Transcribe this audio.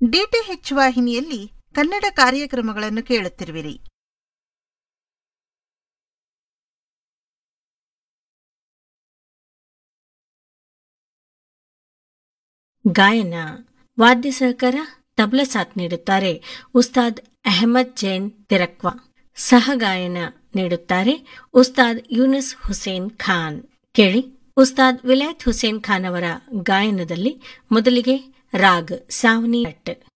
DTH ವಾಹಿನಿಯಲ್ಲಿ ಕನ್ನಡ ಕಾರ್ಯಕ್ರಮಗಳನ್ನು ಕೇಳುತ್ತಿರುವಿರಿ ಗಾಯನ ವಾದ್ಯ ಸಹಕಾರ ತಬಲ ಸಾಥ್ ನೀಡುತ್ತಾರೆ ಉಸ್ತಾದ್ ಅಹಮದ್ ಜೈನ್ ತಿರಕ್ವಾ ಸಹಗಾಯನ ನೀಡುತ್ತಾರೆ ಉಸ್ತಾದ್ ಯೂನಿಸ್ ಹುಸೇನ್ ಖಾನ್ ಕೇಳಿ ಉಸ್ತಾದ್ ವಿಲಾಯತ್ ಹುಸೇನ್ ಖಾನ್ ಅವರ ಗಾಯನದಲ್ಲಿ ಮೊದಲಿಗೆ ರಾಗ್ ಸಾವನಿ ಭಟ್